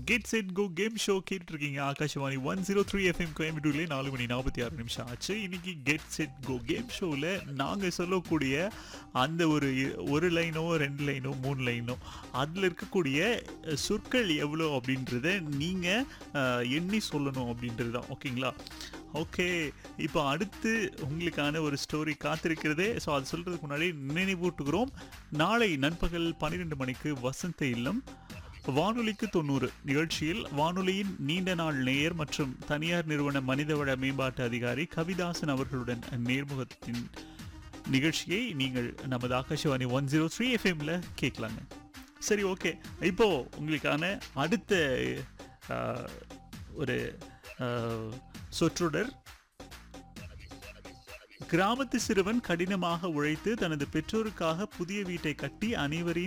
get set go game show கேட்டு இருக்கீங்க Akashvani one zero three FM கோயம்புத்தூர்லேயே நாலு மணி நாற்பத்தி ஆறு நிமிஷம் ஆச்சு இன்னைக்கு கெட் செட் கோ கேம் ஷோவில் நாங்கள் சொல்லக்கூடிய அந்த ஒரு ஒரு லைனோ ரெண்டு லைனோ மூணு லைனோ அதில் இருக்கக்கூடிய அஹ், சொற்கள் எவ்வளோ அப்படின்றத நீங்கள் எண்ணி சொல்லணும் அப்படின்றது தான் ஓகேங்களா ஓகே இப்போ அடுத்து உங்களுக்கான ஒரு ஸ்டோரி காத்திருக்கிறதே ஸோ அது சொல்கிறதுக்கு முன்னாடி நினைவூட்டுகிறோம் நாளை நண்பகல் பன்னிரெண்டு மணிக்கு வசந்த இல்லம் வானொலிக்கு தொண்ணூறு நிகழ்ச்சியில் வானொலியின் நீண்ட நாள் நேயர் மற்றும் தனியார் நிறுவன மனிதவள மேம்பாட்டு அதிகாரி கவிதாசன் அவர்களுடன் நேர்முகத்தின் நிகழ்ச்சியை நீங்கள் நமது ஆகாஷவாணி ஒன் ஜீரோ த்ரீ எஃப்எம்ல கேட்கலாங்க சரி ஓகே இப்போ உங்களுக்கான அடுத்த ஆஹ், ஒரு ஆஹ், சொற்றொடர் கிராமத்து சிறுவன் கடினமாக உழைத்து தனது பெற்றோருக்காக புதிய வீட்டை கட்டி அனைவரையும்